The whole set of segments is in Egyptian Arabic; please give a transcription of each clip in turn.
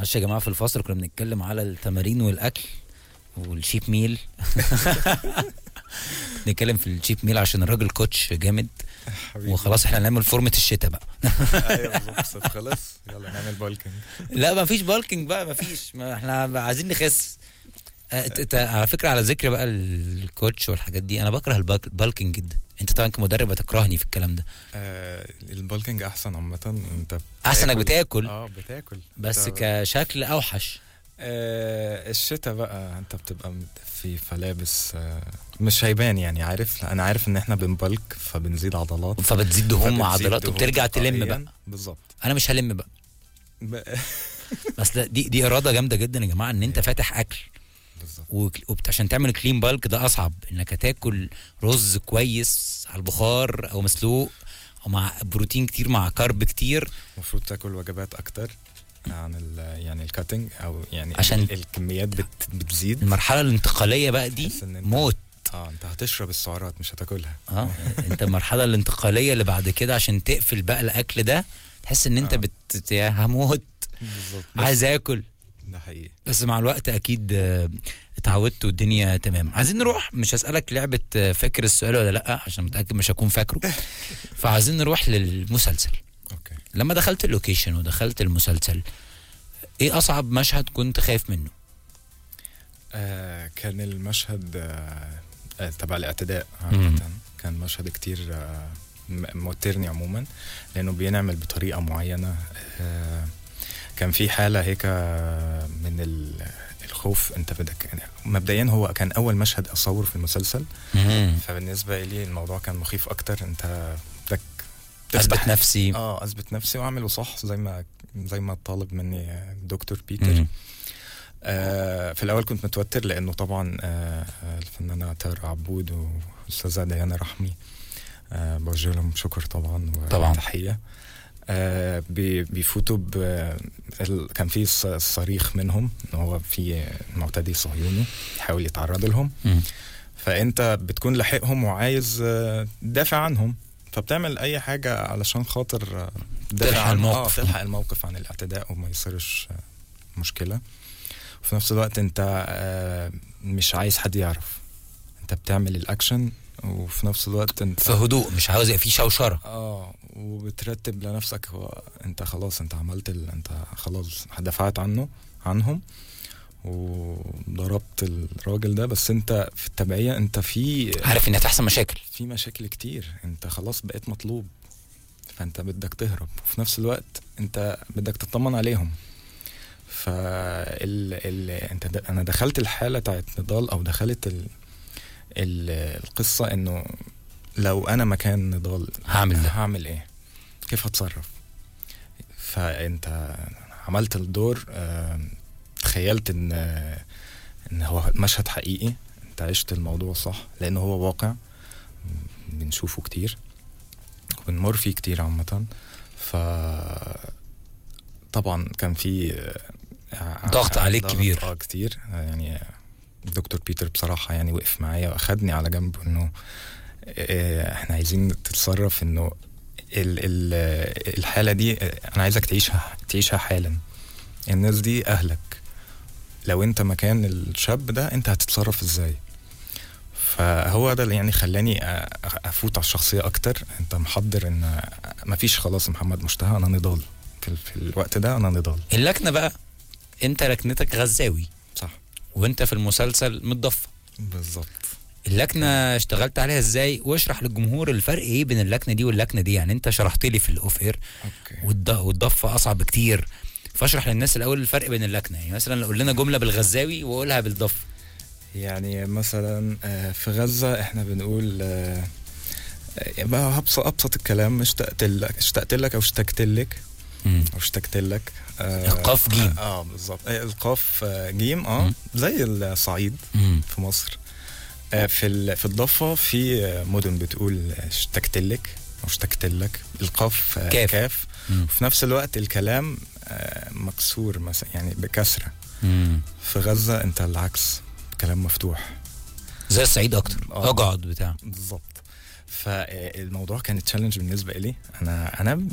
معلش يا جماعه في الفصل كنا بنتكلم على التمارين والاكل والشيب ميل نتكلم في الشيب ميل عشان الراجل كوتش جامد حبيبي وخلاص احنا هنعمل فورمه الشتاء بقى ايوه بالظبط الصيف خلص يلا نعمل بالكينج لا ما فيش بالكينج بقى ما فيش ما احنا عايزين نخس آه، ت- ت- على فكره على ذكر بقى الكوتش والحاجات دي انا بكره البالك- البالكينج جدا انت طبعا كمدرب هتكرهني في الكلام ده آه البالكينج احسن عامة انت احسن انك بتاكل اه بتاكل بس انت- كشكل اوحش آه الشتاء بقى انت بتبقى مدفي فلابس آه مش هيبان يعني عارف انا عارف ان احنا بنبلك فبنزيد عضلات فبتزيد دهون فبتزيد مع عضلات دهون وبترجع تلم تلقائياً. بقى بالظبط انا مش هلم بقى ب- بس لا، دي دي اراده جامده جدا يا جماعه ان انت فاتح اكل بالظبط وك- وبت- عشان تعمل كلين بالك ده اصعب انك هتاكل رز كويس على البخار او مسلوق او مع بروتين كتير مع كارب كتير المفروض تاكل وجبات اكتر عن ال يعني الكاتنج او يعني عشان- ال- الكميات بت بتزيد المرحله الانتقاليه بقى دي تحس إن أنت- موت اه انت هتشرب السعرات مش هتاكلها اه انت المرحله الانتقاليه اللي بعد كده عشان تقفل بقى الاكل ده تحس ان انت آه. بت يا هموت بالظبط عايز اكل ده حقيقي بس مع الوقت اكيد آه، اتعودت والدنيا تمام عايزين نروح مش هسألك لعبة آه، فاكر السؤال ولا لا عشان متأكد مش هكون فاكره فعايزين نروح للمسلسل اوكي لما دخلت اللوكيشن ودخلت المسلسل ايه اصعب مشهد كنت خايف منه آه كان المشهد آه آه تبع الاعتداء مم. عامة كان مشهد كتير آه م- موترني عموما لانه بينعمل بطريقه معينه آه كان في حاله هيك آه، من ال- الخوف انت بدك مبدئيا هو كان اول مشهد اصور في المسلسل فبالنسبه لي الموضوع كان مخيف اكتر انت بدك اثبت تفتح- نفسي اه اثبت نفسي واعمله صح زي ما زي ما طالب مني آه، دكتور بيتر مم. آه في الاول كنت متوتر لانه طبعا آه آه، الفنانه تارة عبود والاستاذه ديانا رحمي آه بوجه لهم شكر طبعا طبعاً. وتحيه آه بي- بيفوتوا ب ال- كان في ص- صريخ منهم ان هو في معتدي صهيوني يحاول يتعرض لهم مم. فانت بتكون لاحقهم وعايز آه، تدافع عنهم فبتعمل اي حاجه علشان خاطر آه، تدافع تلحق عن- الموقف. اه تلحق الموقف عن الاعتداء وما يصيرش آه، مشكله وفي نفس الوقت انت آه، مش عايز حد يعرف انت بتعمل الاكشن وفي نفس الوقت انت في هدوء مش عاوز يبقى في شوشره اه وبترتب لنفسك هو انت خلاص انت عملت ال... انت خلاص دفعت عنه عنهم وضربت الراجل ده بس انت في التبعية انت في عارف ان هتحصل مشاكل في مشاكل كتير انت خلاص بقيت مطلوب فانت بدك تهرب وفي نفس الوقت انت بدك تطمن عليهم فال ال... انت د... انا دخلت الحالة بتاعت نضال او دخلت ال... ال... القصة انه لو انا مكان نضال هعمل ده. هعمل ايه كيف هتصرف فانت عملت الدور آه، تخيلت ان آه، ان هو مشهد حقيقي انت عشت الموضوع صح لانه هو واقع بنشوفه كتير وبنمر فيه كتير عامة ف طبعا كان في آه، ضغط عليك ضغط، كبير. اه كتير آه، يعني دكتور بيتر بصراحة يعني وقف معايا واخدني على جنب انه آه، احنا عايزين تتصرف انه ال ال الحالة دي آه، انا عايزك تعيشها تعيشها حالا الناس دي اهلك لو انت مكان الشاب ده انت هتتصرف ازاي فهو ده اللي يعني خلاني أ- افوت على الشخصيه اكتر انت محضر ان مفيش خلاص محمد مشتهى انا نضال في, في الوقت ده انا نضال اللكنه بقى انت لكنتك غزاوي صح وانت في المسلسل متضفى بالظبط اللكنه اشتغلت عليها ازاي واشرح للجمهور الفرق ايه بين اللكنه دي واللكنه دي يعني انت شرحت لي في الاوف اير اوكي والض- والضفه اصعب كتير فاشرح للناس الاول الفرق بين اللكنه يعني مثلا قول لنا جمله بالغزاوي وقولها بالضفه يعني مثلا آه، في غزه احنا بنقول آه، آه، بقى ابسط ابسط الكلام اشتقت لك اشتقت لك او اشتقت لك او اشتقت لك آه، القاف جيم. اه بالظبط آه، القاف آه، جيم اه مم. زي الصعيد مم. في مصر آه، في ال- في الضفه في آه، مدن بتقول اشتقت لك او اشتقت لك القاف آه، كاف. كاف مم. وفي نفس الوقت الكلام آه، مكسور مثلا يعني بكسره مم. في غزه انت العكس كلام مفتوح زي الصعيد اكتر آه. اقعد بتاع بالظبط فالموضوع كان تشالنج بالنسبه لي انا انا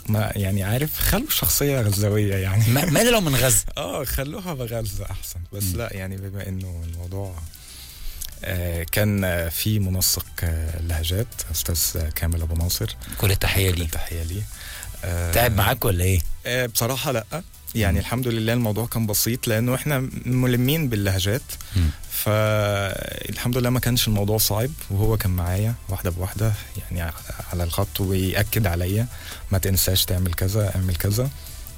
ما يعني عارف خلوا الشخصيه غزاويه يعني ما- ماذا لو من غزه اه خلوها بغزه احسن بس مم. لا يعني بما انه الموضوع آه، كان آه، في منسق آه، لهجات استاذ كامل ابو ناصر كل التحيه كل ليه التحيه ليه آه، تعب معاك ولا ايه آه، بصراحه لا يعني مم. الحمد لله الموضوع كان بسيط لانه احنا ملمين باللهجات مم. فالحمد لله ما كانش الموضوع صعب وهو كان معايا واحده بواحده يعني ع- على الخط ويأكد عليا ما تنساش تعمل كذا اعمل كذا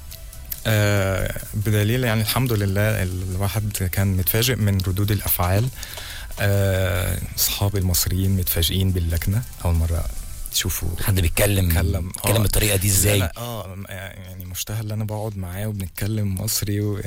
آه بدليل يعني الحمد لله الواحد كان متفاجئ من ردود الافعال آه، اصحابي المصريين متفاجئين باللكنه اول مره يشوفوا حد بيتكلم بيتكلم، بيتكلم آه. بالطريقه دي ازاي لا، اه يعني مشتهى اللي انا بقعد معاه وبنتكلم مصري و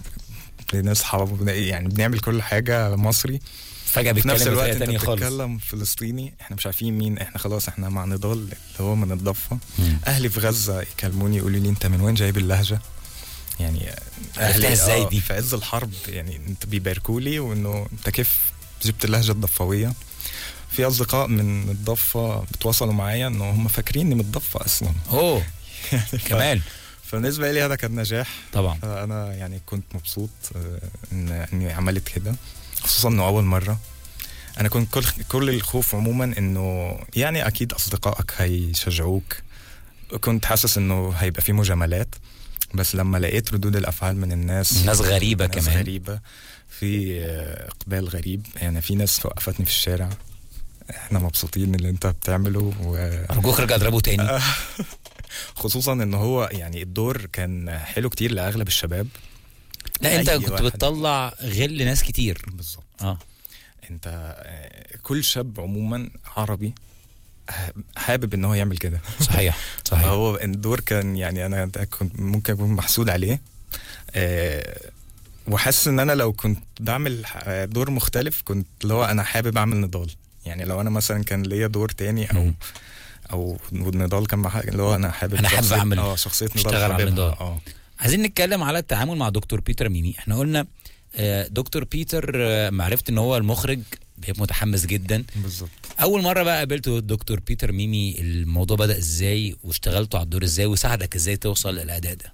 بنصحى وبن- يعني بنعمل كل حاجه مصري فجاه في نفس بيتكلم الوقت بطريقه انت تانية خالص بتتكلم فلسطيني احنا مش عارفين مين احنا خلاص احنا مع نضال اللي هو من الضفه مم. اهلي في غزه يكلموني يقولوا لي انت من وين جايب اللهجه يعني عرفتها ازاي آه، دي؟ في عز الحرب يعني انت بيباركوا لي وانه انت كيف جبت اللهجه الضفويه في اصدقاء من الضفه بتواصلوا معايا انه هم فاكريني من الضفه اصلا اوه كمان فبالنسبه لي هذا كان نجاح طبعا فانا يعني كنت مبسوط آه، ان اني عملت كده خصوصا انه اول مره انا كنت كل كل الخوف عموما انه يعني اكيد اصدقائك هيشجعوك كنت حاسس انه هيبقى في مجاملات بس لما لقيت ردود الافعال من الناس ناس غريبة ناس كمان. غريبه في آه، اقبال غريب يعني في ناس وقفتني في الشارع احنا مبسوطين اللي انت بتعمله و... ارجوك ارجع اضربه تاني خصوصا ان هو يعني الدور كان حلو كتير لاغلب الشباب لا انت أي كنت واحد. بتطلع غل ناس كتير بالظبط اه انت آه، كل شاب عموما عربي ح- حابب ان هو يعمل كده صحيح صحيح هو الدور كان يعني انا ده كنت ممكن اكون محسود عليه آه، وحاسس ان انا لو كنت بعمل ح- دور مختلف كنت اللي هو انا حابب اعمل نضال يعني لو انا مثلا كان ليا دور تاني او مم. او نضال كان مع اللي هو انا حابب أنا حابب شخصية- أعمل- اه شخصيه نضال اشتغل على حاببها. النضال. اه عايزين نتكلم على التعامل مع دكتور بيتر ميمي احنا قلنا آه، دكتور بيتر آه، معرفت ان هو المخرج بيبقى متحمس جدا بالظبط اول مره بقى قابلته دكتور بيتر ميمي الموضوع بدا ازاي واشتغلتوا على الدور ازاي وساعدك ازاي توصل للاداء ده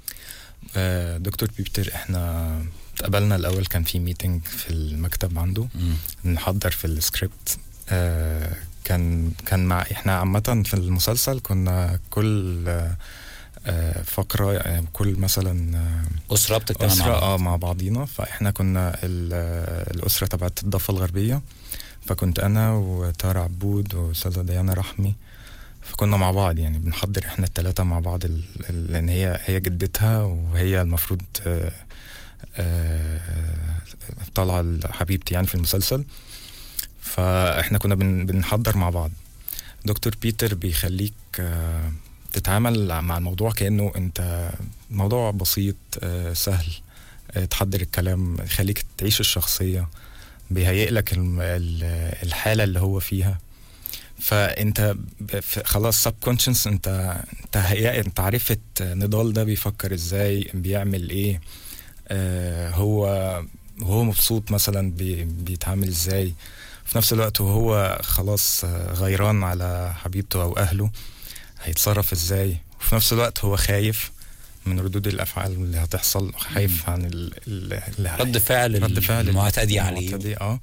آه، دكتور بيبتر احنا اتقابلنا الاول كان في ميتنج في المكتب عنده مم. نحضر في السكريبت آه كان كان مع احنا عامة في المسلسل كنا كل آه آه، فقرة آه، كل مثلا آه، اسره بتجتمع مع أسرة بعض اه مع بعضينا فاحنا كنا ال- آه، الأسرة تبعت الضفة الغربية فكنت أنا وتارا عبود وأستاذة ديانا رحمي فكنا مع بعض يعني بنحضر احنا التلاتة مع بعض ال- ال- لأن هي هي جدتها وهي المفروض آه، آه، طالعة حبيبتي يعني في المسلسل فاحنا كنا بن بنحضر مع بعض دكتور بيتر بيخليك آه، تتعامل مع الموضوع كأنه انت موضوع بسيط آه، سهل آه، تحضر الكلام يخليك تعيش الشخصية بيهيئ لك الم- ال- الحالة اللي هو فيها فانت ب- ف- خلاص سب كونشنس انت انت هيئ انت عرفت نضال ده بيفكر ازاي بيعمل ايه آه هو وهو مبسوط مثلا بي بيتعامل ازاي في نفس الوقت وهو خلاص آه، غيران على حبيبته او اهله هيتصرف ازاي وفي نفس الوقت هو خايف من ردود الافعال اللي هتحصل خايف عن ال ال ال- رد فعل رد فعل المعتدي عليه المعتدي اه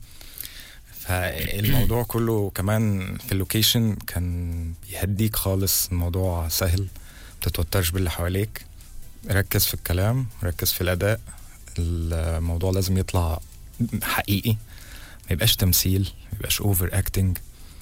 فالموضوع كله كمان في اللوكيشن كان بيهديك خالص الموضوع سهل متتوترش باللي حواليك ركز في الكلام ركز في الاداء الموضوع لازم يطلع حقيقي ما يبقاش تمثيل ما يبقاش اوفر اكتنج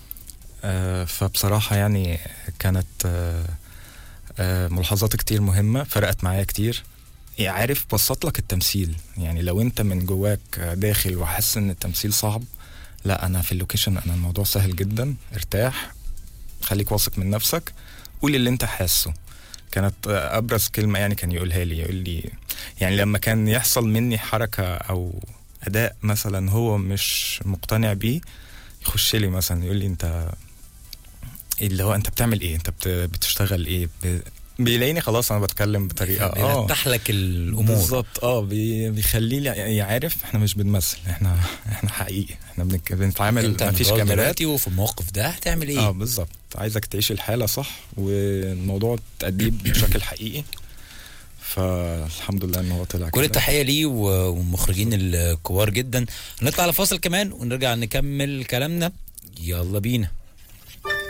فبصراحه يعني كانت آه، آه، ملاحظات كتير مهمه فرقت معايا كتير يعني عارف بسط لك التمثيل يعني لو انت من جواك داخل وحاسس ان التمثيل صعب لا انا في اللوكيشن انا الموضوع سهل جدا ارتاح خليك واثق من نفسك قول اللي انت حاسه كانت ابرز كلمه يعني كان يقولها لي يقول لي يعني لما كان يحصل مني حركه او اداء مثلا هو مش مقتنع بيه يخش لي مثلا يقول لي انت اللي هو انت بتعمل ايه انت بت- بتشتغل ايه ب- بيلاقيني خلاص انا بتكلم بطريقه اه بيفتح لك الامور بالظبط اه بي- بيخليه لي- يعرف احنا مش بنمثل احنا احنا حقيقي احنا بنك- بنتعامل انت مفيش متجوز كاميرات دلوقتي وفي الموقف ده هتعمل ايه اه بالظبط عايزك تعيش الحاله صح والموضوع تأديه بشكل حقيقي فالحمد لله ان هو طلع كل كده. التحيه ليه و- والمخرجين الكبار جدا نطلع على فاصل كمان ونرجع نكمل كلامنا يلا بينا